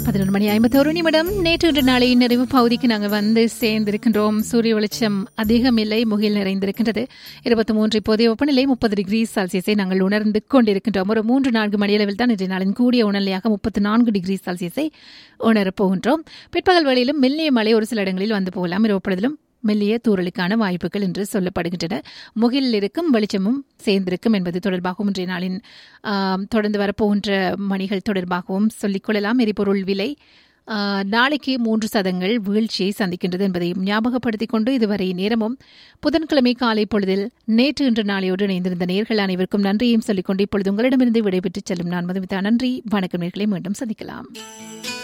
பதினொரு மணி ஐம்பத்தோரு நிமிடம் நேற்று இன்று நாளை நிறைவு பகுதிக்கு நாங்கள் வந்து சேர்ந்திருக்கின்றோம் சூரிய வெளிச்சம் அதிகம் இல்லை முகில் நிறைந்திருக்கின்றது இருபத்தி மூன்று இப்போதைய வெப்பநிலை முப்பது டிகிரி செல்சியஸை நாங்கள் உணர்ந்து கொண்டிருக்கின்றோம் ஒரு மூன்று நான்கு மணியளவில் தான் இன்றைய நாளின் கூடிய உணர்நிலையாக முப்பத்தி நான்கு டிகிரி செல்சியஸை உணரப் போகின்றோம் பிற்பகல் வேளையிலும் மெல்லிய மழை ஒரு சில இடங்களில் வந்து போகலாம் இரவு பொழுதிலும் மெல்லிய தூறலுக்கான வாய்ப்புகள் என்று சொல்லப்படுகின்றன முகிலில் இருக்கும் வெளிச்சமும் சேர்ந்திருக்கும் என்பது தொடர்பாகவும் இன்றைய நாளின் ஆம், தொடர்ந்து வரப்போகின்ற மணிகள் தொடர்பாகவும் சொல்லிக்கொள்ளலாம் எரிபொருள் விலை ஆ, நாளைக்கு மூன்று சதங்கள் வீழ்ச்சியை சந்திக்கின்றது என்பதையும் ஞாபகப்படுத்திக் கொண்டு இதுவரை நேரமும் புதன்கிழமை காலை பொழுதில் நேற்று இன்று நாளையோடு இணைந்திருந்த நேர்கள் அனைவருக்கும் நன்றியையும் சொல்லிக்கொண்டு இப்பொழுது உங்களிடமிருந்து விடைபெற்றுச் செல்லும் நான் மதுமிதா நன்றி வணக்கம் நேர்களை மீண்டும் சந்திக்கலாம்